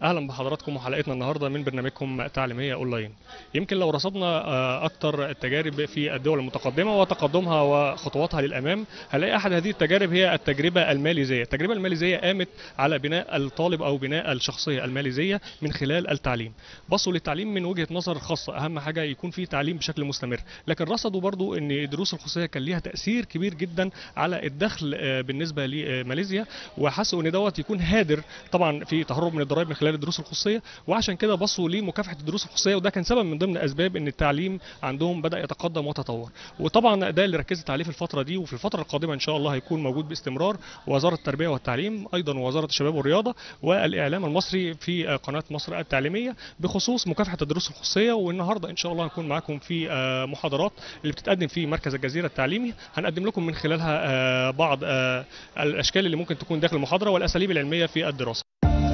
اهلا بحضراتكم وحلقتنا النهارده من برنامجكم تعليميه اونلاين يمكن لو رصدنا آه، اكتر التجارب في الدول المتقدمه وتقدمها وخطواتها للامام هنلاقي احد هذه التجارب هي التجربه الماليزيه التجربه الماليزيه قامت على بناء الطالب او بناء الشخصيه الماليزيه من خلال التعليم بصوا للتعليم من وجهه نظر خاصه اهم حاجه يكون في تعليم بشكل مستمر لكن رصدوا برضو ان الدروس الخصوصيه كان ليها تاثير كبير جدا على الدخل آه، بالنسبه لماليزيا وحسوا ان دوت يكون هادر طبعا في تهرب من الضرائب من خلال الدروس الخصوصيه وعشان كده بصوا لمكافحه الدروس الخصوصيه وده كان سبب من ضمن اسباب ان التعليم عندهم بدا يتقدم وتطور وطبعا ده اللي ركزت عليه في الفتره دي وفي الفتره القادمه ان شاء الله هيكون موجود باستمرار وزاره التربيه والتعليم ايضا وزاره الشباب والرياضه والاعلام المصري في آه، قناه مصر التعليميه بخصوص مكافحه الدروس الخصوصيه والنهارده ان شاء الله هنكون معاكم في آه، محاضرات اللي بتتقدم في مركز الجزيره التعليمي هنقدم لكم من خلالها آه، بعض آه، الاشكال اللي ممكن تكون داخل المحاضره والاساليب العلميه في الدراسه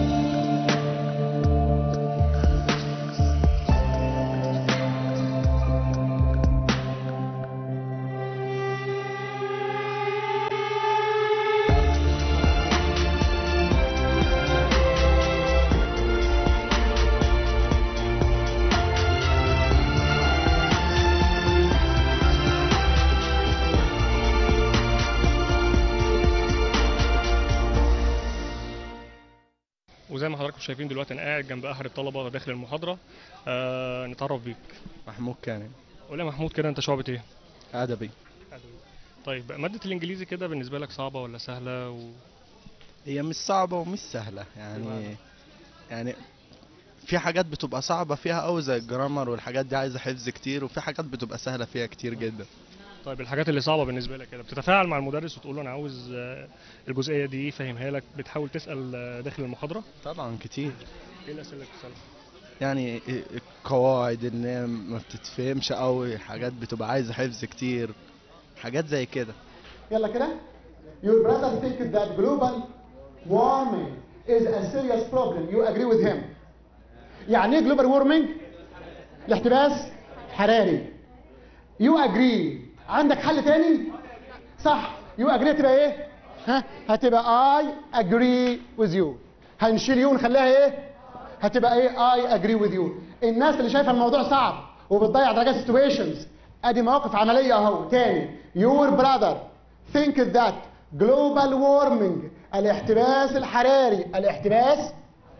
وزي ما حضراتكم شايفين دلوقتي انا قاعد جنب احد الطلبه داخل المحاضره آه نتعرف بيك محمود كامل قول يا محمود كده انت شعبة ايه ادبي طيب ماده الانجليزي كده بالنسبه لك صعبه ولا سهله و... هي مش صعبه ومش سهله يعني يعني في حاجات بتبقى صعبه فيها قوي زي الجرامر والحاجات دي عايزه حفظ كتير وفي حاجات بتبقى سهله فيها كتير جدا طيب الحاجات اللي صعبه بالنسبه لك كده بتتفاعل مع المدرس وتقول له انا عاوز آه، الجزئيه دي فهمها لك بتحاول تسال آه، داخل المحاضره طبعا كتير ايه الاسئله اللي بتسالها يعني القواعد اللي هي ما بتتفهمش قوي حاجات بتبقى عايزه حفظ كتير حاجات زي كده يلا كده Your brother thinks that global warming is a serious problem. You agree with him. يعني ايه global warming؟ الاحتباس الحراري. You agree. عندك حل تاني؟ صح. You agree هتبقى ايه؟ ها؟ هتبقى I agree with you. هنشيل يو ونخليها ايه؟ هتبقى ايه؟ I agree with you. الناس اللي شايفه الموضوع صعب وبتضيع درجات situations ادي مواقف عمليه اهو تاني your brother think that global warming الاحتباس الحراري الاحتباس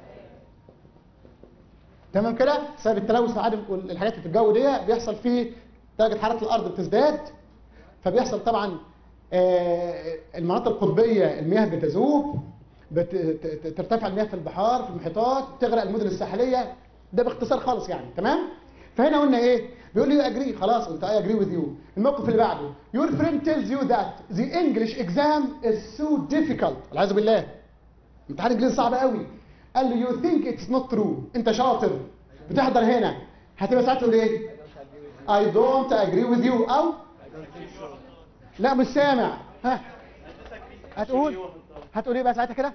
تمام كده بسبب التلوث العادي والحاجات اللي في الجو دي بيحصل فيه درجه حراره الارض بتزداد فبيحصل طبعا آه، المناطق القطبيه المياه بتذوب بت- ت- ت- ترتفع المياه في البحار في المحيطات تغرق المدن الساحليه ده باختصار خالص يعني تمام فهنا قلنا ايه بيقول لي اجري خلاص قلت اي اجري وذ يو الموقف اللي بعده your friend tells you that the English exam is so difficult والعياذ بالله امتحان انجليزي صعب قوي قال له you think it's not true انت شاطر بتحضر هنا هتبقى ساعتها تقول ايه I don't agree with you او لا مش سامع ها هتقول هتقول ايه بقى ساعتها كده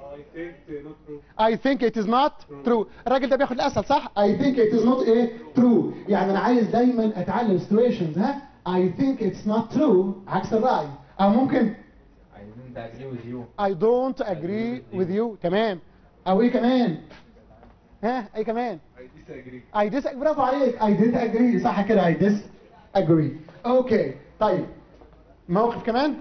I think it is not true الراجل ده بياخد الاسهل صح I think it is not ايه true يعني انا عايز دايما اتعلم situations ها I think it's not true عكس الرأي او ممكن I didn't agree with you. I don't agree with you تمام او ايه كمان ها ايه كمان I disagree. I disagree برافو عليك I disagree صح كده I disagree اوكي طيب موقف كمان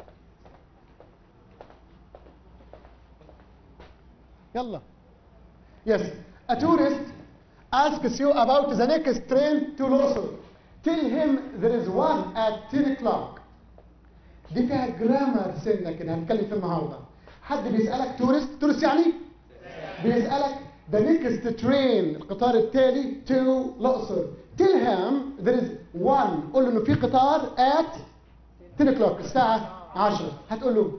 يلا Yes a tourist asks you about the next train to Luxor tell him there is one at 10 o'clock دي فيها جرامر سنة كده هنتكلم فيه النهارده حد بيسألك تورست تورست يعني بيسألك the next train القطار التالي to الأقصر tell him there is one قول له إنه في قطار at 10 o'clock الساعة 10 هتقول له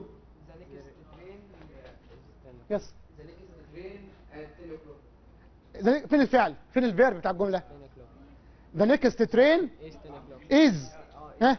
يس the- فين الفعل فين الفيرب بتاع الجملة the next train is ها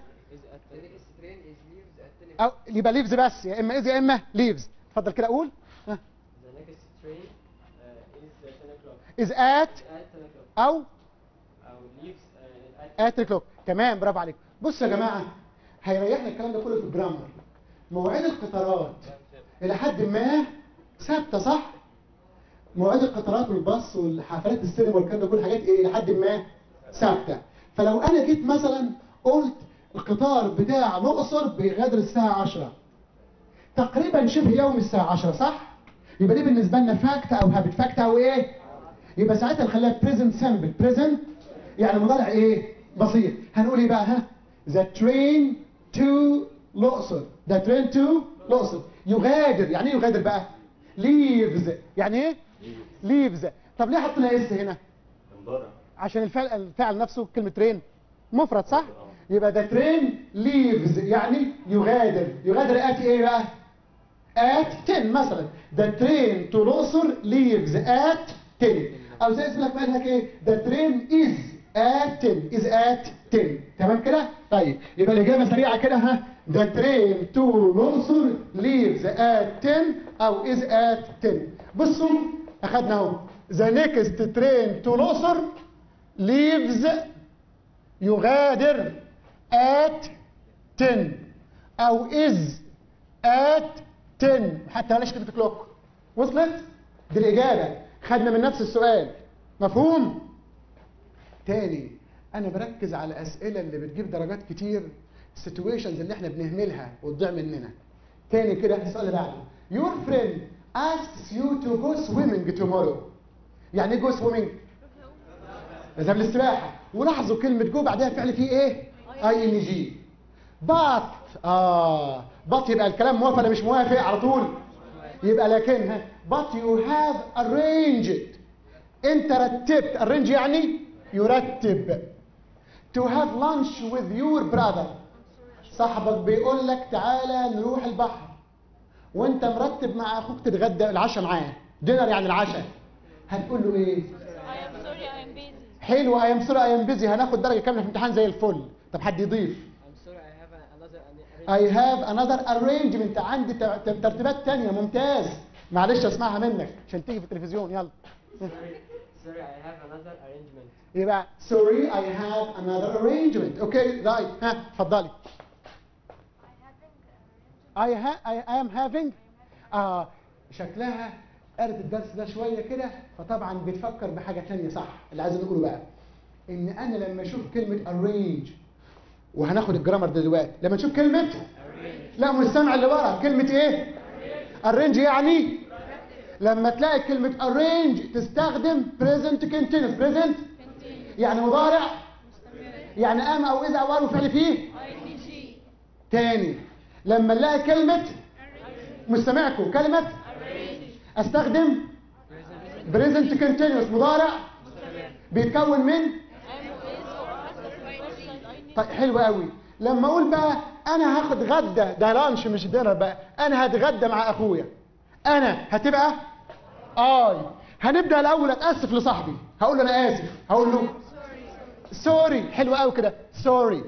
أو يبقى leaves بس يا إما is يا إما leaves اتفضل كده قول ها The next train uh, is uh, 10 o'clock. is at At 10 o'clock. أو أو leaves uh, at at o'clock تمام برافو عليك بصوا يا جماعة هيريحنا الكلام ده كله في الجرامر مواعيد القطارات إلى حد ما ثابتة صح مواعيد القطارات والباص والحفلات السينما والكلام ده كل حاجات ايه لحد ما ثابته فلو انا جيت مثلا قلت القطار بتاع الاقصر بيغادر الساعه 10 تقريبا شبه يوم الساعه 10 صح يبقى دي بالنسبه لنا فاكت او هابت فاكت او ايه يبقى ساعتها نخليها بريزنت سامبل بريزنت يعني مضارع ايه بسيط هنقول ايه بقى ها ذا ترين تو الاقصر ذا ترين تو الاقصر يغادر يعني ايه يغادر بقى ليفز يعني ايه ليفز طب ليه حطينا اس هنا عشان الفعل الفعل نفسه كلمه ترين مفرد صح يبقى ده ترين ليفز يعني يغادر يغادر اتي ايه بقى at 10 مثلا the train to الأقصر leaves at 10 أو زي اسمك مالك إيه the train is at 10 is at 10 تمام كده؟ طيب يبقى الإجابة سريعة كده ها the train to الأقصر leaves at 10 أو is at 10 بصوا أخدنا أهو the next train to الأقصر leaves يغادر at 10 أو is at 10 حتى بلاش كلمة كلوك وصلت؟ دي الإجابة خدنا من نفس السؤال مفهوم؟ تاني أنا بركز على أسئلة اللي بتجيب درجات كتير السيتويشنز اللي احنا بنهملها وتضيع مننا تاني كده السؤال اللي بعده Your friend asks you to go swimming tomorrow يعني ايه go swimming؟ اذهب للسباحة ولاحظوا كلمة جو بعدها فعل فيه ايه؟ اي ان جي but اه but يبقى الكلام موافق ولا مش موافق على طول يبقى لكنها but you have arranged انت رتبت arrange يعني يرتب to have lunch with your brother صاحبك بيقول لك تعالى نروح البحر وانت مرتب مع اخوك تتغدى العشاء معاه دينر يعني العشاء هتقول له ايه I am sorry, I am busy. حلو اي ام سوري اي ام بيزي هناخد درجه كامله في الامتحان زي الفل طب حد يضيف I'm sorry, I have a- another an- I have another arrangement عندي ت- ت- ترتيبات تانية ممتاز معلش اسمعها منك عشان تيجي في التلفزيون يلا sorry, I have another arrangement. يبقى sorry I have another arrangement اوكي رايت ها اتفضلي I, ha I am having آه شكلها قرت الدرس ده شوية كده فطبعا بتفكر بحاجة تانية صح اللي عايز نقوله بقى إن أنا لما أشوف كلمة arrange وهناخد الجرامر ده دلوقتي لما نشوف كلمة لا مش سامع اللي ورا كلمة إيه؟ arrange يعني لما تلاقي كلمة arrange تستخدم present continuous present يعني مضارع يعني قام أو إذا أو أو فعل فيه تاني لما نلاقي كلمة مش سامعكم كلمة استخدم present continuous مضارع بيتكون من طيب حلو قوي لما اقول بقى انا هاخد غدا ده لانش مش دينر بقى انا هتغدى مع اخويا انا هتبقى اي هنبدا الاول اتاسف لصاحبي هقول له انا اسف هقول له سوري حلو قوي كده سوري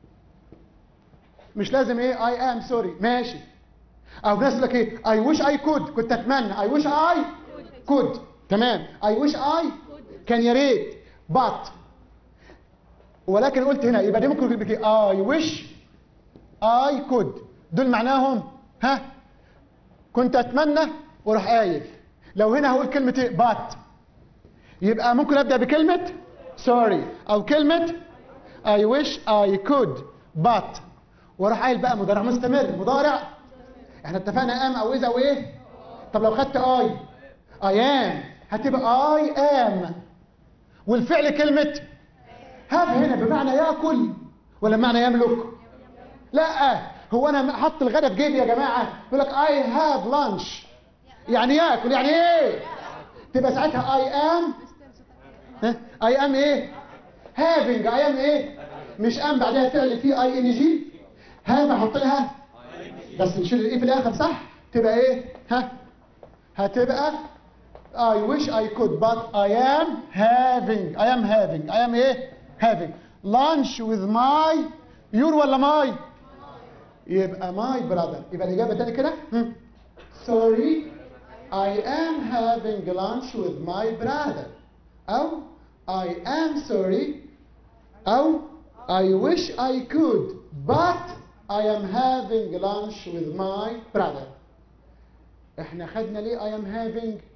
مش لازم ايه اي ام سوري ماشي او ناس لك ايه اي ويش اي كود كنت اتمنى اي ويش اي كود تمام اي ويش اي كان يا ريت بات ولكن قلت هنا يبقى دي ممكن يقول لك ايه اي ويش اي كود دول معناهم ها كنت اتمنى واروح قايل لو هنا هقول كلمه ايه بات يبقى ممكن ابدا بكلمه سوري او كلمه I wish I could but واروح قايل بقى مضارع مستمر مضارع احنا اتفقنا ام او اذا او ايه طب لو خدت اي اي ام هتبقى اي ام والفعل كلمه هاف هنا بمعنى ياكل ولا بمعنى يملك لا هو انا حط الغدا في جيبي يا جماعه يقول لك اي هاف لانش يعني ياكل يعني ايه تبقى ساعتها اي ام اي ام ايه هافنج اي ام ايه مش ام بعدها فعل فيه اي ان جي هاف احط لها بس نشيل الايه في الاخر صح تبقى ايه ها هتبقى I wish I could but I am having I am having I am ايه having lunch with my your ولا my يبقى my brother يبقى الإجابة تاني كده هم. sorry I am having lunch with my brother أو I am sorry أو I wish I could but I am having lunch with my brother احنا خدنا ليه I am having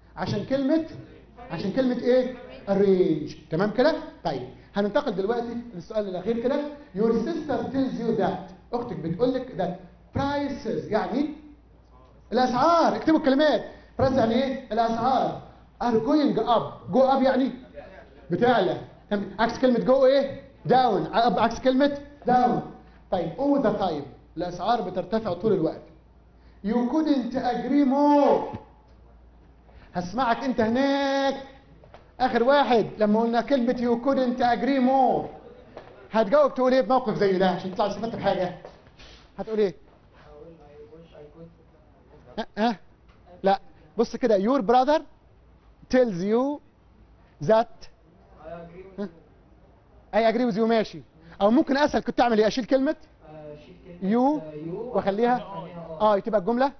عشان كلمه عشان كلمه ايه arrange تمام كده طيب هننتقل دلوقتي للسؤال الاخير كده your sister tells you that اختك بتقول لك that prices يعني الاسعار اكتبوا الكلمات prices يعني ايه الاسعار are going up go up يعني بتعلى تمام. عكس كلمه جو ايه داون عكس كلمه داون طيب all the time الاسعار بترتفع طول الوقت you couldn't agree more هسمعك انت هناك اخر واحد لما قلنا كلمه you couldn't agree more هتجاوب تقول ايه بموقف زي ده عشان تطلع استفدت بحاجه هتقول ايه ها أه؟ لا بص كده your brother tells you that I agree with you ماشي او ممكن اسال كنت اعمل ايه اشيل كلمه يو واخليها اه تبقى الجمله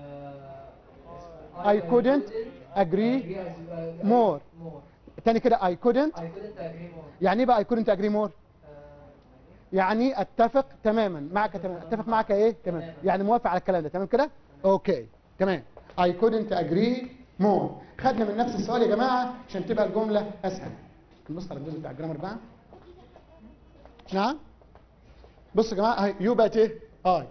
I couldn't agree more تاني كده I couldn't يعني ايه بقى I couldn't agree more يعني اتفق تماما معك تماما اتفق معك ايه تمام يعني موافق على الكلام ده تمام كده اوكي تمام I couldn't agree more خدنا من نفس السؤال يا جماعه عشان تبقى الجمله اسهل نبص على الجزء بتاع الجرامر بقى نعم بصوا يا جماعه يو بقت ايه اي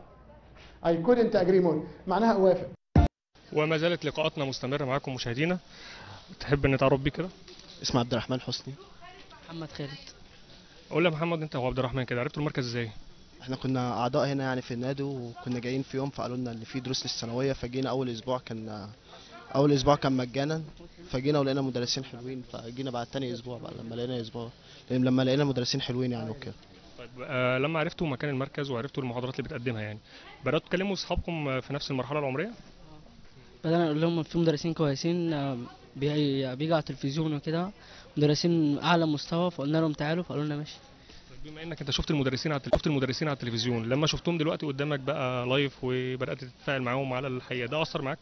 I couldn't agree more معناها اوافق وما زالت لقاءاتنا مستمرة معاكم مشاهدينا تحب نتعرف بيك كده اسمي عبد الرحمن حسني محمد خالد قول لي يا محمد انت وعبد الرحمن كده عرفتوا المركز ازاي احنا كنا اعضاء هنا يعني في النادي وكنا جايين في يوم فقالوا لنا ان في دروس للثانويه فجينا اول اسبوع كان اول اسبوع كان مجانا فجينا ولقينا مدرسين حلوين فجينا بعد تاني اسبوع بقى لما لقينا اسبوع لما لقينا مدرسين حلوين يعني وكده طيب آه لما عرفتوا مكان المركز وعرفتوا المحاضرات اللي بتقدمها يعني بدأتوا تكلموا اصحابكم في نفس المرحلة العمرية بدأنا نقول لهم في مدرسين كويسين آه، بي- بيجوا على التلفزيون وكده مدرسين أعلى مستوى فقلنا لهم تعالوا فقالوا لنا ماشي طيب بما انك انت شفت المدرسين على شفت المدرسين على التلفزيون لما شفتهم دلوقتي قدامك بقى لايف وبدأت تتفاعل معاهم على الحقيقة ده أثر معاك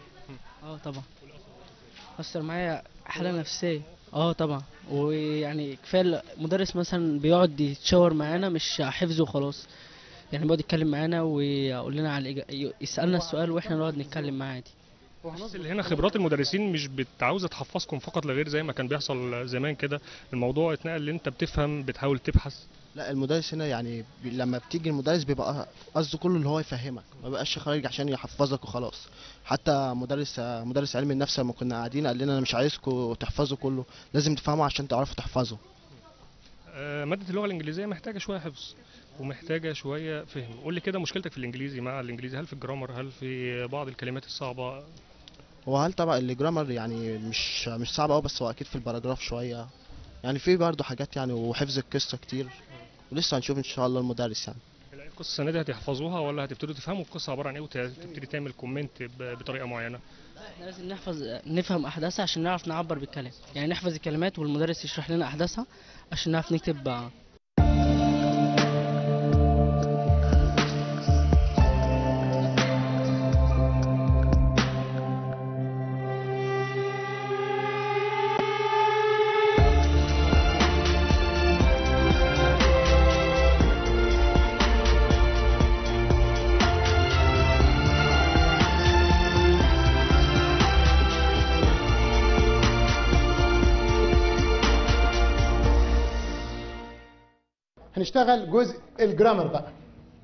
اه طبعا أثر معايا حالة نفسية اه طبعا ويعني كفاية المدرس مثلا بيقعد يتشاور معانا مش حفظ وخلاص يعني بيقعد يتكلم معانا ويقول لنا على الإجا... يسألنا السؤال واحنا نقعد نتكلم معاه عادي بس اللي هنا خبرات المدرسين مش بتعاوزة تحفظكم فقط لغير زي ما كان بيحصل زمان كده الموضوع اتنقل اللي انت بتفهم بتحاول تبحث لا المدرس هنا يعني بي لما بتيجي المدرس بيبقى قصده كله اللي هو يفهمك ما بقاش خارج عشان يحفظك وخلاص حتى مدرس مدرس علم النفس لما كنا قاعدين قال لنا انا مش عايزكم تحفظوا كله لازم تفهموا عشان تعرفوا تحفظوا آه، مادة اللغة الإنجليزية محتاجة شوية حفظ ومحتاجة شوية فهم قول لي كده مشكلتك في الإنجليزي مع الإنجليزي هل في الجرامر هل في بعض الكلمات الصعبة هو هل طبعا الجرامر يعني مش مش صعب قوي بس هو اكيد في الباراجراف شويه يعني في برضه حاجات يعني وحفظ القصه كتير ولسه هنشوف ان شاء الله المدرس يعني القصة السنة دي هتحفظوها ولا هتبتدوا تفهموا القصة عبارة عن إيه وتبتدي تعمل كومنت ب- بطريقة معينة احنا لازم نحفظ نفهم احداثها عشان نعرف نعبر بالكلام يعني نحفظ الكلمات والمدرس يشرح لنا احداثها عشان نعرف نكتب آه، هنشتغل جزء الجرامر بقى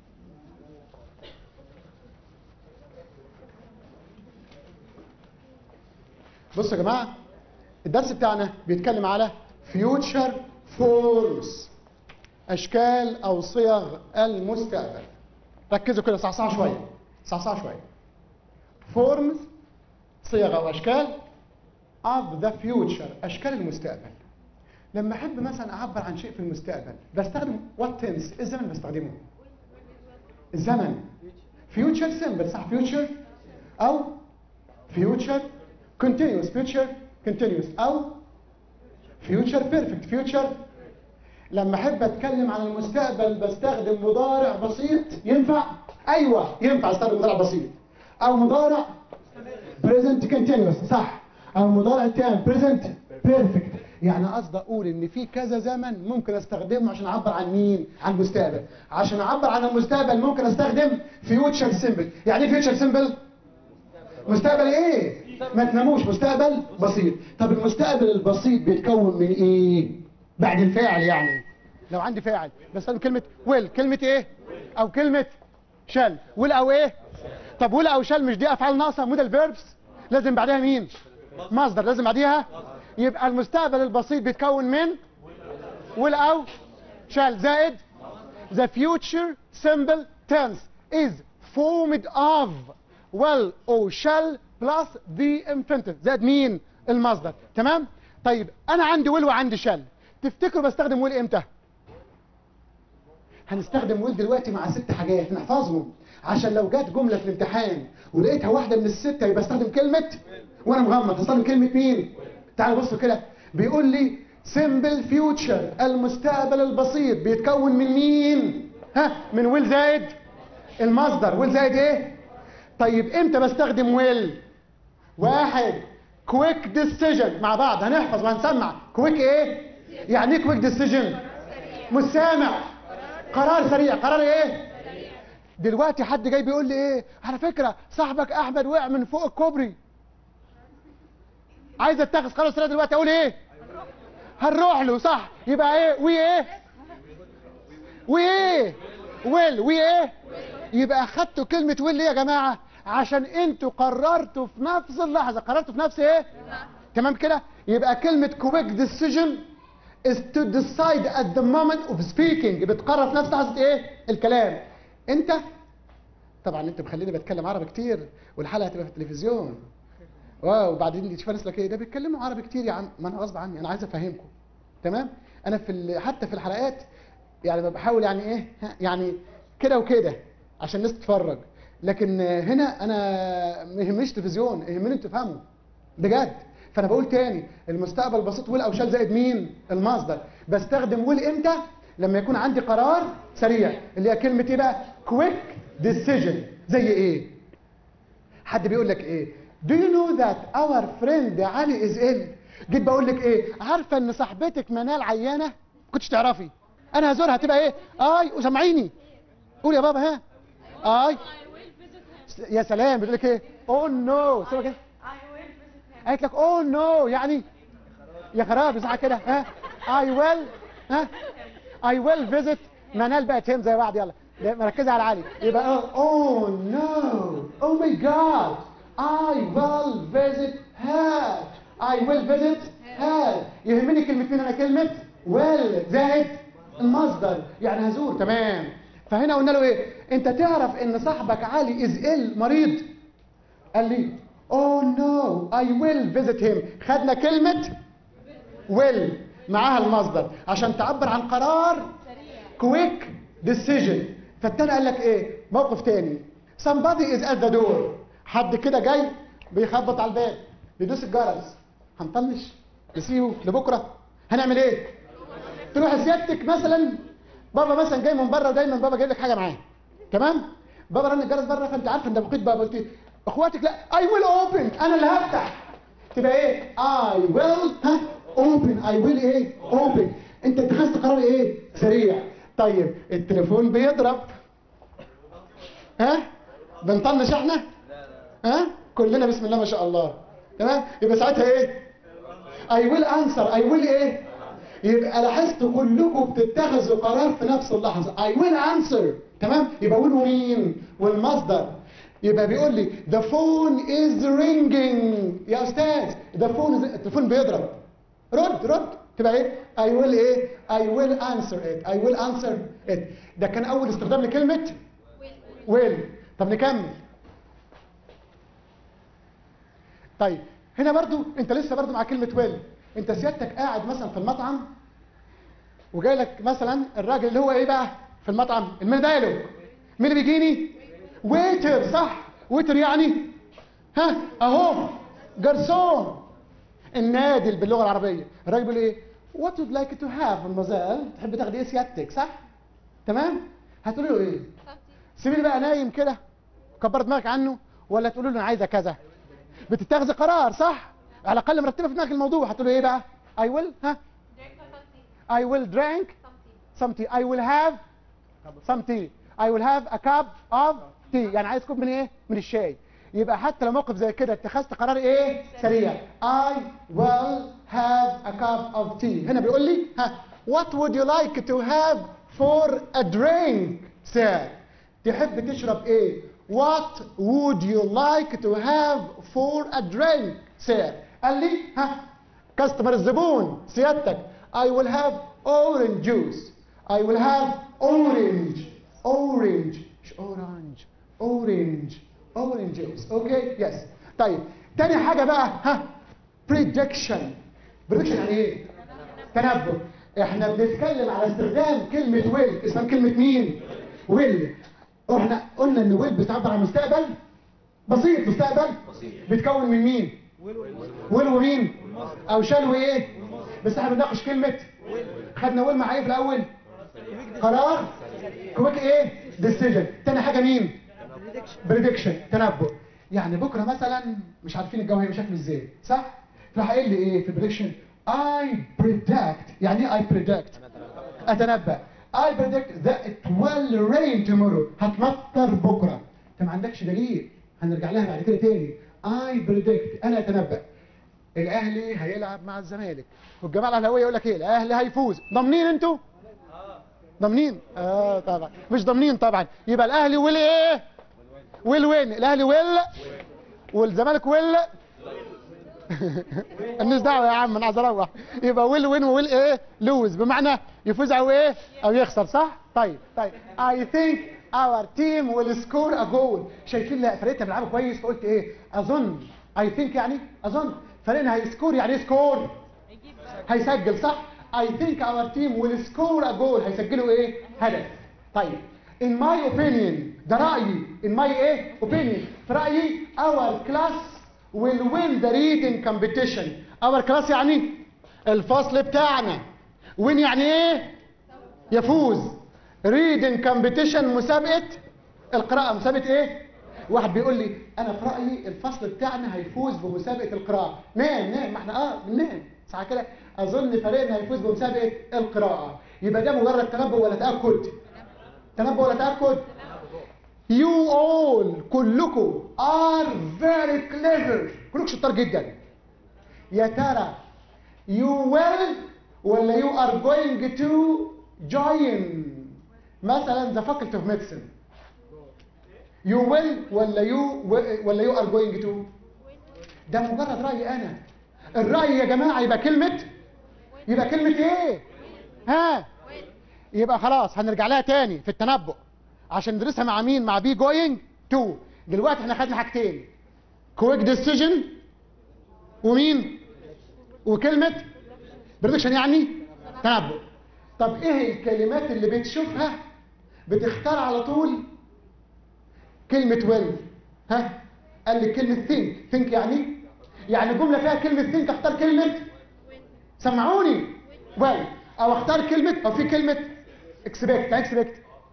بصوا يا جماعه الدرس بتاعنا بيتكلم على future forms اشكال او صيغ المستقبل ركزوا كده صعصعوا شويه صعصعوا شويه forms صيغ او اشكال of the future اشكال المستقبل لما احب مثلا اعبر عن شيء في المستقبل بستخدم what tense ايه الزمن اللي بستخدمه الزمن future simple صح future او future continuous future continuous او future perfect future لما احب اتكلم عن المستقبل بستخدم مضارع بسيط ينفع ايوه ينفع استخدم مضارع بسيط او مضارع present continuous صح او مضارع تام present perfect يعني قصدي اقول ان في كذا زمن ممكن استخدمه عشان اعبر عن مين عن المستقبل عشان اعبر عن المستقبل ممكن استخدم future simple يعني ايه future simple مستقبل ايه ما تناموش مستقبل بسيط طب المستقبل البسيط بيتكون من ايه بعد الفاعل يعني لو عندي فاعل بستخدم كلمه ويل كلمه ايه او كلمه شال ويل او ايه طب ويل او شال مش دي افعال ناقصه موديل فيربس لازم بعدها مين مصدر لازم بعديها يبقى المستقبل البسيط بيتكون من ويل او شال زائد the future simple tense is formed of will or shall plus the infinitive زائد مين المصدر تمام طيب انا عندي will وعندي shall تفتكروا بستخدم will امتى هنستخدم will دلوقتي مع ست حاجات نحفظهم عشان لو جت جمله في الامتحان ولقيتها واحده من السته يبقى استخدم كلمه وانا مغمض هستخدم كلمه مين تعالوا بصوا كده بيقول لي simple future المستقبل البسيط بيتكون من مين ها من ويل زائد المصدر ويل زائد ايه طيب امتى بستخدم ويل واحد كويك ديسيجن مع بعض هنحفظ وهنسمع كويك ايه يعني ايه كويك ديسيجن مش سامع قرار سريع قرار ايه دلوقتي حد جاي بيقول لي ايه على فكره صاحبك احمد وقع من فوق الكوبري عايز اتخذ قرار سريع دلوقتي اقول ايه هنروح له صح يبقى ايه وي ايه وايه ويل وايه يبقى اخدتوا كلمه ويل ليه يا جماعه عشان انتوا قررتوا في نفس اللحظه قررتوا في نفس ايه تمام كده يبقى كلمه كويك ديسيجن is to decide at the moment of speaking بتقرر في نفس لحظه ايه الكلام انت طبعا انت مخليني بتكلم عربي كتير والحلقه هتبقى في التلفزيون واو وبعدين تشوف ناس لك ايه ده بيتكلموا عربي كتير يا عم ما انا غصب عني انا عايز افهمكم تمام انا في ال- حتى في الحلقات يعني بحاول يعني ايه ها، يعني كده وكده عشان الناس تتفرج لكن آه، هنا انا ما يهمنيش تلفزيون يهمني انتوا تفهموا بجد فانا بقول تاني المستقبل بسيط ويل او شال زائد مين المصدر بستخدم ويل امتى لما يكون عندي قرار سريع اللي هي كلمه ايه بقى كويك ديسيجن زي ايه حد بيقول لك ايه do you know that our friend علي is ill جيت بقول لك ايه عارفه ان صاحبتك منال عيانه كنتش تعرفي انا هزورها هتبقى ايه اي وسامعيني قول يا بابا ها اي يا سلام بتقول لك ايه اوه نو سيبك كده قالت لك اوه نو يعني يا خراب صح كده ها اي ويل ها اي ويل فيزيت منال بقت هم زي بعض يلا ده مركزه على علي يبقى اوه نو اوه ماي جاد اي ويل فيزيت هير اي ويل فيزيت هير يهمني كلمه مين انا كلمه ويل زائد المصدر يعني هزور تمام فهنا قلنا له ايه انت تعرف ان صاحبك علي از ال مريض قال لي اوه نو اي ويل فيزيت هيم خدنا كلمه ويل معاها المصدر عشان تعبر عن قرار كويك ديسيجن فالتاني قال لك ايه موقف تاني somebody is at the door حد كده جاي بيخبط على الباب بيدوس الجرس هنطنش نسيبه لبكره هنعمل ايه تروح سيادتك مثلا بابا مثلا جاي من بره ودايما بابا جايب لك حاجه معاه تمام بابا رن الجرس بره فانت عارف انت بقيت بابا قلت إيه؟ اخواتك لا اي ويل اوبن انا اللي هفتح تبقى ايه اي ويل ها اوبن اي ويل ايه اوبن انت اتخذت قرار ايه سريع طيب التليفون بيضرب ها بنطنش احنا ها كلنا بسم الله ما شاء الله تمام يبقى ساعتها ايه اي ويل انسر اي ويل ايه يبقى لاحظتوا كلكم بتتخذوا قرار في نفس اللحظه اي ويل انسر تمام يبقى ويل ومين والمصدر يبقى بيقول لي the phone is ringing يا استاذ the phone is... التليفون بيضرب رد رد تبقى ايه I will ايه I will answer it I will answer it ده كان اول استخدام لكلمه will طب نكمل طيب هنا برضو انت لسه برضو مع كلمه will انت سيادتك قاعد مثلا في المطعم وجاي لك مثلا الراجل اللي هو ايه بقى في المطعم المندايلو مين اللي بيجيني ويتر صح ويتر يعني ها اهو جرسون النادل باللغه العربيه الراجل بيقول ايه وات would like to have مازال تحب تاخدي ايه سيادتك صح تمام هتقولي له ايه سيبيني بقى نايم كده كبر دماغك عنه ولا تقولي له انا عايزه كذا بتتخذي قرار صح على الاقل مرتبه في دماغك الموضوع هتقولي ايه بقى I will ها I will drink some tea I will have some tea I will have a cup of tea يعني عايز كوب من ايه من الشاي يبقى حتى لو موقف زي كده اتخذت قرار ايه سريع I will have a cup of tea هنا بيقول لي ها what would you like to have for a drink sir تحب تشرب ايه what would you like to have for a drink sir قال لي ها كاستمر الزبون سيادتك I will have orange juice I will have orange orange مش orange orange orange juice اوكي يس طيب تاني حاجه بقى ها prediction prediction يعني ايه تنبؤ احنا بنتكلم على استخدام كلمه ويل اسمها كلمه مين ويل احنا قلنا ان ويل بتعبر عن مستقبل بسيط مستقبل بيتكون من مين ويل ومين او شال وايه بس احنا بنناقش كلمه خدنا ويل مع ايه في الاول قرار كويك ايه ديسيجن تاني حاجه مين بريدكشن تنبؤ يعني بكره مثلا مش عارفين الجو هيبقى شكله ازاي صح راح قايل لي ايه في البريدكشن I predict يعني ايه I predict اتنبأ I predict that it will rain tomorrow هتمطر بكره انت ما عندكش دليل هنرجع لها بعد كده تاني I predict انا اتنبأ الاهلي هيلعب مع الزمالك والجماعه الاهلاويه يقول لك ايه الاهلي هيفوز ضامنين انتوا ضامنين اه طبعا مش ضامنين طبعا يبقى الاهلي ويل ايه ويل وين الاهلي ويل والزمالك ويل الناس دعوه يا عم انا عايز اروح يبقى ويل وين وويل ايه لوز بمعنى يفوز او ايه او يخسر صح طيب طيب I think our team will score a goal شايفين لا فرقتنا بيلعبوا كويس فقلت ايه اظن I think يعني اظن فريقنا هيسكور يعني ايه سكور هيسجل صح I think our team will score a goal هيسجلوا ايه هدف طيب in my opinion ده رأيي in my ايه opinion في رأيي our class will win the reading competition our class يعني الفصل بتاعنا win يعني ايه يفوز reading competition مسابقة القراءة مسابقة ايه واحد بيقول لي انا في رايي الفصل بتاعنا هيفوز بمسابقه القراءه نام نام ما احنا اه بننام صح كده اظن فريقنا هيفوز بمسابقه القراءه يبقى ده مجرد تنبؤ ولا تاكد تنبؤ ولا تاكد You all كلكم are very clever كلكم شطار جدا يا ترى you will ولا you are going to join مثلا the faculty of medicine you will ولا you ولا you are going to ده مجرد رأي أنا الرأي يا جماعة يبقى كلمة يبقى كلمة إيه؟ ها؟ يبقى خلاص هنرجع لها تاني في التنبؤ عشان ندرسها مع مين؟ مع بي جوينج تو دلوقتي احنا خدنا حاجتين كويك ديسيجن ومين؟ وكلمة بريدكشن يعني تنبؤ طب ايه الكلمات اللي بتشوفها بتختار على طول كلمة ويل ها قال لي كلمة ثينك ثينك يعني يعني جملة فيها كلمة ثينك اختار كلمة سمعوني ويل او اختار كلمة او في كلمة اكسبكت اكسبكت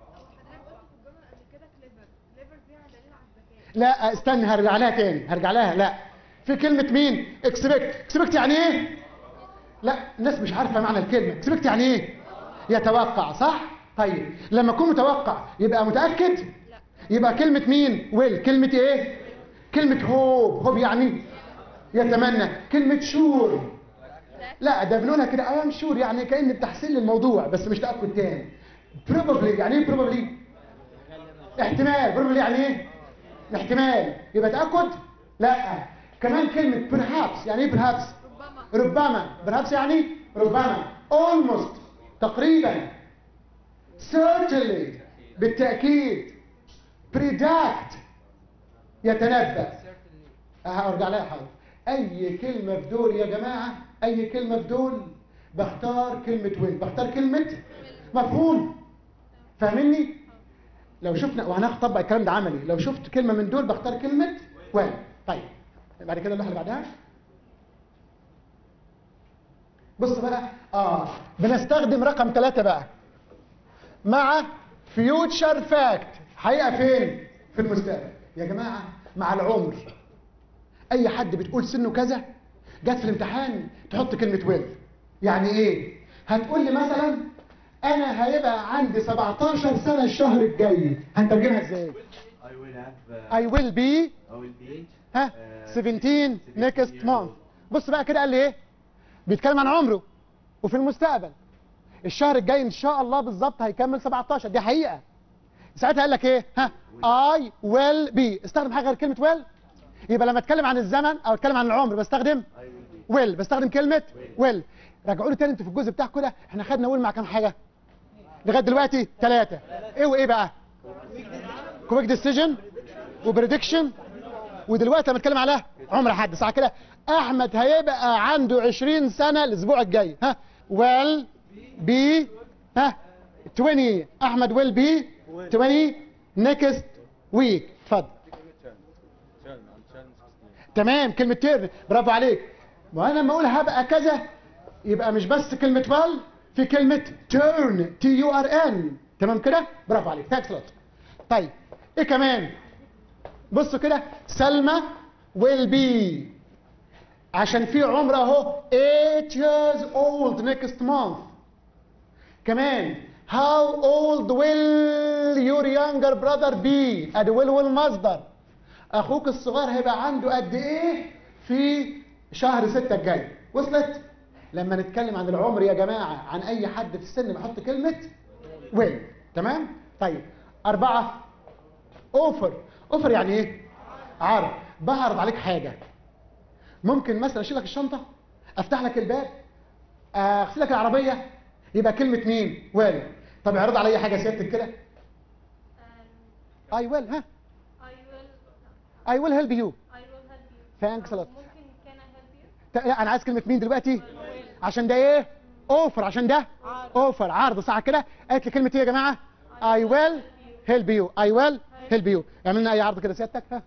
لا استنى هرجع لها تاني هرجع لها لا في كلمة مين اكسبكت اكسبكت يعني ايه لا الناس مش عارفة معنى الكلمة اكسبكت يعني ايه يتوقع صح طيب لما اكون متوقع يبقى متأكد يبقى كلمة مين ويل كلمة ايه كلمة هوب هوب يعني يتمنى كلمة شور لا ده بنقولها كده اي ام شور يعني كأن التحسين للموضوع بس مش تأكد تاني probably يعني ايه probably احتمال probably يعني ايه احتمال يبقى تأكد لا كمان كلمة perhaps يعني ايه perhaps ربما perhaps يعني ربما almost تقريبا certainly بالتأكيد predict يتنبأ هرجع لها حاضر اي كلمة في دول يا جماعة اي كلمة في دول بختار كلمة وين بختار كلمة مفهوم فاهمني لو شفنا وهنطبق الكلام ده عملي لو شفت كلمة من دول بختار كلمة وين طيب بعد كده اللوحة اللي بعدها بص بقى اه بنستخدم رقم ثلاثة بقى مع فيوتشر فاكت حقيقة فين في المستقبل يا جماعة مع العمر اي حد بتقول سنه كذا جت في الامتحان تحط كلمة ويل يعني ايه هتقول لي مثلا انا هيبقى عندي 17 سنة الشهر الجاي هنترجمها ازاي I will have uh, I will be I will be ها 17 next month بص بقى كده قال لي ايه بيتكلم عن عمره وفي المستقبل الشهر الجاي ان شاء الله بالظبط هيكمل 17 دي حقيقه ساعتها قال لك ايه ها I will be استخدم حاجه غير كلمه will يبقى لما اتكلم عن الزمن او اتكلم عن العمر بستخدم will بستخدم كلمه will راجعوا لي تاني انتوا في الجزء بتاعكم كده احنا خدنا will مع كام حاجه لغايه دلوقتي ثلاثه ايه وايه بقى كويك ديسيجن وبريدكشن ودلوقتي لما اتكلم على عمر حد صح كده احمد هيبقى عنده 20 سنه الاسبوع الجاي ها ويل بي ها 20 احمد ويل بي 20 نيكست ويك اتفضل تمام كلمه تيرن برافو عليك وانا لما اقول هبقى كذا يبقى مش بس كلمه ويل في كلمه تيرن تي يو ار ان تمام كده برافو عليك ثانكس لوت طيب ايه كمان بصوا كده سلمى will be عشان في عمر اهو 8 years old next month كمان how old will your younger brother be ادي will والمصدر اخوك الصغير هيبقى عنده قد ايه في شهر ستة الجاي وصلت لما نتكلم عن العمر يا جماعة عن اي حد في السن بحط كلمة will تمام طيب أربعة اوفر اوفر يعني ايه عرض بعرض عليك حاجه ممكن مثلا اشيل لك الشنطه افتح لك الباب اغسل لك العربيه يبقى كلمه مين ويل طب اعرض عليا حاجه سيادتك كده اي ويل ها I will اي ويل هيلب يو I will help you. ثانكس لوت ممكن can I help you? لا انا عايز كلمه مين دلوقتي عشان ده ايه اوفر عشان ده اوفر عرض صح كده قالت لي كلمه ايه يا جماعه اي ويل هيلب يو اي ويل هيلب يو اعمل لنا اي عرض كده سيادتك ها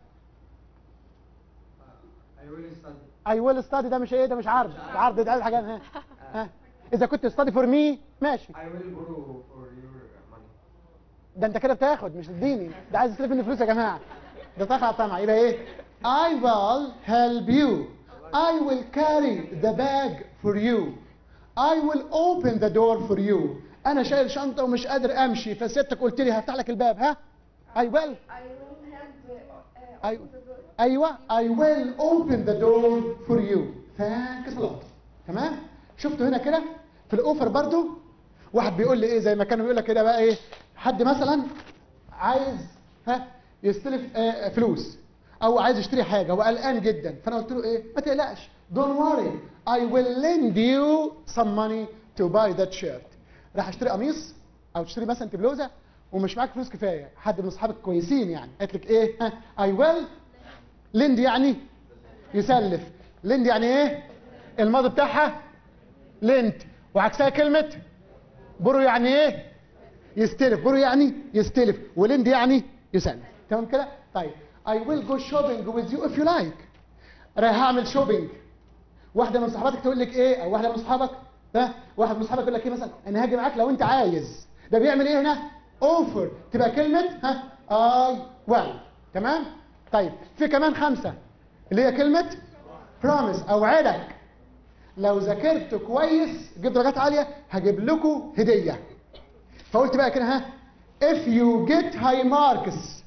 I will study اي ويل ستادي ده مش ايه ده مش عرض ده عرض ده عايز حاجه ها ها اذا كنت ستادي فور مي ماشي I will borrow for your money ده انت كده بتاخد مش تديني ده عايز يستلف مني فلوس يا جماعه ده طمع طمع يبقى ايه I will help you I will carry the bag for you I will open the door for you انا شايل شنطه ومش قادر امشي فسيادتك قلت لي هفتح لك الباب ها I will I will help uh, I, ايوه I will open the door for you thanks a lot تمام شفتوا هنا كده في الاوفر برضو واحد بيقول لي ايه زي ما كانوا بيقول لك كده بقى ايه حد مثلا عايز ها يستلف آه فلوس او عايز يشتري حاجه وقلقان جدا فانا قلت له ايه ما تقلقش don't worry I will lend you some money to buy that shirt راح اشتري قميص او تشتري مثلا انت بلوزه ومش معاك فلوس كفايه حد من اصحابك كويسين يعني قالت لك ايه ها I will lend يعني يسلف lend يعني ايه الماضي بتاعها lent وعكسها كلمه برو يعني ايه يستلف برو يعني يستلف ولند يعني يسلف تمام كده طيب I will go shopping with you if you like رايح اعمل شوبينج واحده من صحباتك تقول لك ايه او واحده من اصحابك ها واحد من اصحابك يقول لك ايه مثلا انا هاجي معاك لو انت عايز ده بيعمل ايه هنا اوفر تبقى كلمه ها اي well تمام طيب في كمان خمسه اللي هي كلمه promise اوعدك لو ذاكرت كويس جبت درجات عاليه هجيب لكم هديه فقلت بقى كده ها if you get high marks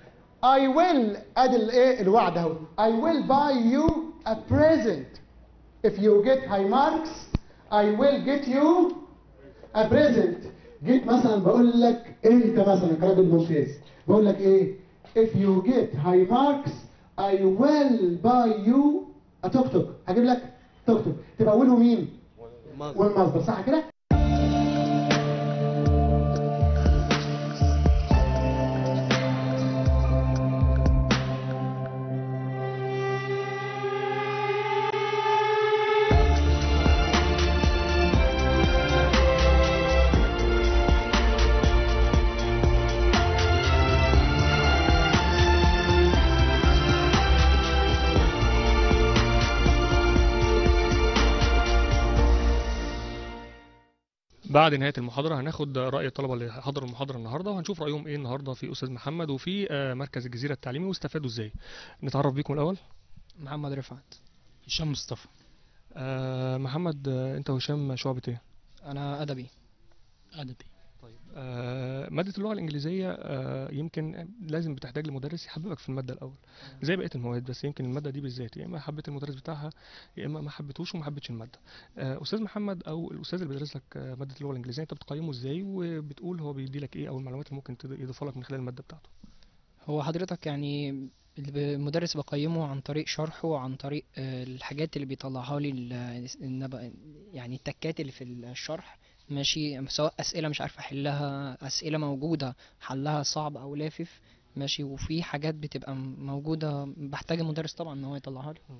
I will ادي الايه الوعد اهو I will buy you a present if you get high marks I will get you a present جيت مثلا بقول لك انت مثلا كراجل ممتاز بقول لك ايه if you get high marks I will buy you a توك توك هجيب لك توك توك تبقى اوله مين والمصدر صح كده بعد نهايه المحاضره هناخد راي الطلبه اللي حضروا المحاضره النهارده وهنشوف رايهم ايه النهارده في استاذ محمد وفي آه، مركز الجزيره التعليمي واستفادوا ازاي نتعرف بيكم الاول محمد رفعت هشام مصطفى آه، محمد آه، انت وهشام شعبة ايه انا ادبي ادبي آه، مادة اللغة الإنجليزية آه، يمكن لازم بتحتاج لمدرس يحببك في المادة الأول زي بقية المواد بس يمكن المادة دي بالذات يا إما حبيت المدرس بتاعها يا إما ما حبيتهوش وما حبيتش المادة آه، أستاذ محمد أو الأستاذ اللي بيدرس لك آه، مادة اللغة الإنجليزية أنت بتقيمه إزاي وبتقول هو بيدي لك إيه أو المعلومات اللي ممكن تض- يضيفها لك من خلال المادة بتاعته هو حضرتك يعني اللي ب- المدرس بقيمه عن طريق شرحه وعن طريق آه، الحاجات اللي بيطلعها لي ال- النب- يعني التكات اللي في الشرح ماشي سواء أسئلة مش عارف أحلها أسئلة موجودة حلها صعب أو لافف ماشي وفي حاجات بتبقى م- موجودة بحتاج المدرس طبعا إن هو يطلعها لي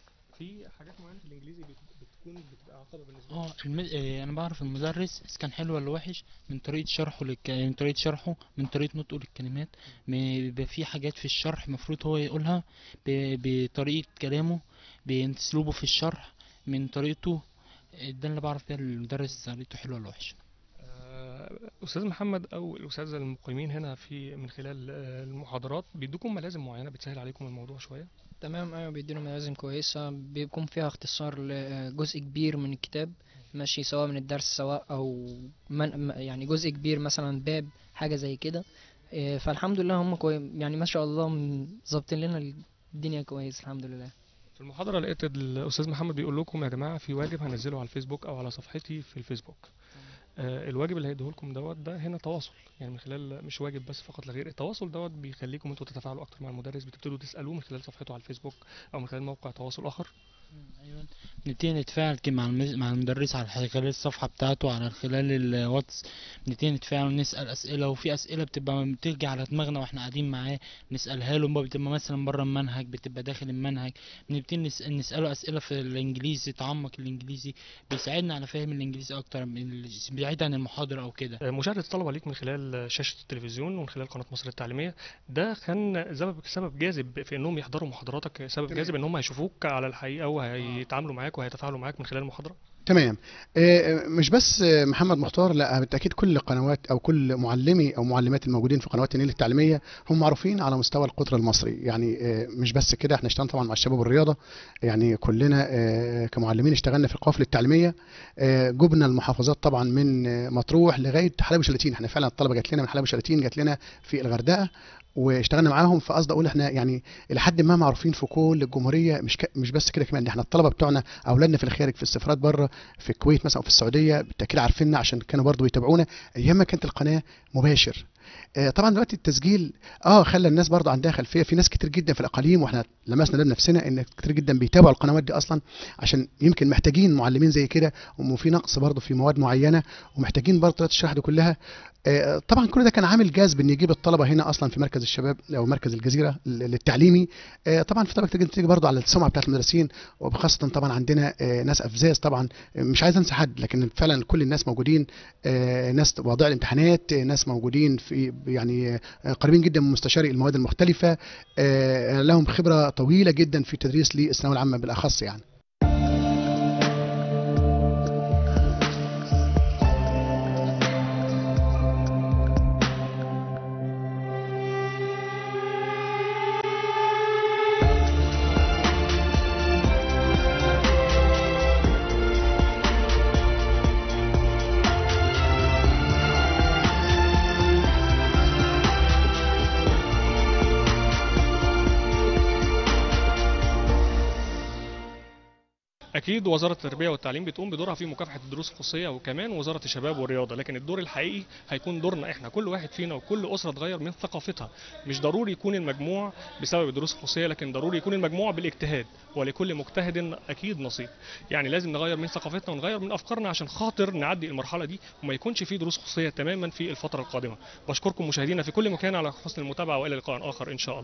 في حاجات معينة في الإنجليزي بتكون بتبقى عقبة بالنسبة اه الم... آه، انا بعرف المدرس اذا كان حلو ولا وحش من طريقه شرحه للك... من طريقه شرحه من طريقه نطقه للكلمات م- بيبقى في حاجات في الشرح المفروض هو يقولها ب... بطريقه كلامه باسلوبه في الشرح من طريقته آه، ده اللي بعرف بيها المدرس طريقته حلوه ولا وحشه آه، استاذ محمد او الاساتذه المقيمين هنا في من خلال آه، المحاضرات بيدوكم ملازم معينه بتسهل عليكم الموضوع شويه تمام ايوه بيدينا ملازم كويسة بيكون فيها اختصار لجزء كبير من الكتاب ماشي سواء من الدرس سواء او من م- يعني جزء كبير مثلا باب حاجة زي كده إيه، فالحمد لله هم كوي يعني ما شاء الله م- ظابطين لنا الدنيا كويس الحمد لله في المحاضره لقيت الاستاذ محمد بيقول لكم يا جماعه في واجب هنزله على الفيسبوك او على صفحتي في الفيسبوك آه، الواجب اللي هيديه لكم دوت ده هنا تواصل يعني من خلال مش واجب بس فقط لا غير التواصل دوت بيخليكم انتوا تتفاعلوا اكتر مع المدرس بتبتدوا تسالوه من خلال صفحته على الفيسبوك او من خلال موقع تواصل اخر ايوه نبتدي نتفاعل كده مع المز... مع المدرس على خلال الصفحة بتاعته على خلال الواتس نبتدي نتفاعل ونسأل أسئلة وفي أسئلة بتبقى بتيجي على دماغنا واحنا قاعدين معاه نسألها له بقى بتبقى مثلا بره المنهج بتبقى داخل المنهج بنبتدي نس... نسأله أسئلة في الإنجليزي تعمق الإنجليزي بيساعدنا على فهم الإنجليزي أكتر من بعيد عن المحاضرة أو كده آه، مشاهدة الطلبة ليك من خلال شاشة التلفزيون ومن خلال قناة مصر التعليمية ده كان سبب سبب جاذب في انهم يحضروا محاضراتك سبب تمام. جاذب ان هم هيشوفوك على الحقيقة وهيتعاملوا معاك وهيتفاعلوا معاك من خلال المحاضرة تمام آه، مش بس آه، محمد مختار لا بالتاكيد كل قنوات او كل معلمي او معلمات الموجودين في قنوات النيل التعليميه هم معروفين على مستوى القطر المصري يعني آه، مش بس كده احنا اشتغلنا طبعا مع الشباب والرياضه يعني كلنا آه، كمعلمين اشتغلنا في القوافل التعليميه آه، جبنا المحافظات طبعا من آه، مطروح لغايه حلايب وشلاتين احنا فعلا الطلبه جات لنا من حلايب وشلاتين جات لنا في الغردقه واشتغلنا معاهم فقصد اقول احنا يعني لحد ما معروفين في كل الجمهوريه مش ك... مش بس كده كمان احنا الطلبه بتوعنا اولادنا في الخارج في السفارات بره في الكويت مثلا او في السعوديه بالتاكيد عارفيننا عشان كانوا برضو يتابعونا ايام ما كانت القناه مباشر آه، طبعا دلوقتي التسجيل اه خلى الناس برضو عندها خلفيه في ناس كتير جدا في الاقاليم واحنا لمسنا ده بنفسنا ان كتير جدا بيتابعوا القنوات دي اصلا عشان يمكن محتاجين معلمين زي كده وفي نقص برضو في مواد معينه ومحتاجين برضو طريقه الشرح دي كلها آه، طبعا كل ده كان عامل جذب ان يجيب الطلبه هنا اصلا في مركز الشباب او مركز الجزيره للتعليمي آه، طبعا في طلبه كتير جدا تيجي برضه على السمعه بتاعت المدرسين وخاصه طبعا عندنا آه، ناس افزاز طبعا آه، مش عايز انسى حد لكن فعلا كل الناس موجودين آه، ناس واضع الامتحانات آه، ناس موجودين في يعني آه، قريبين جدا من مستشاري المواد المختلفه آه، لهم خبره طويله جدا في تدريس للثانويه العامه بالاخص يعني اكيد وزاره التربيه والتعليم بتقوم بدورها في مكافحه الدروس الخصوصيه وكمان وزاره الشباب والرياضه لكن الدور الحقيقي هيكون دورنا احنا كل واحد فينا وكل اسره تغير من ثقافتها مش ضروري يكون المجموع بسبب الدروس الخصوصيه لكن ضروري يكون المجموع بالاجتهاد ولكل مجتهد اكيد نصيب يعني لازم نغير من ثقافتنا ونغير من افكارنا عشان خاطر نعدي المرحله دي وما يكونش في دروس خصوصيه تماما في الفتره القادمه بشكركم مشاهدينا في كل مكان على حسن المتابعه والى لقاء اخر ان شاء الله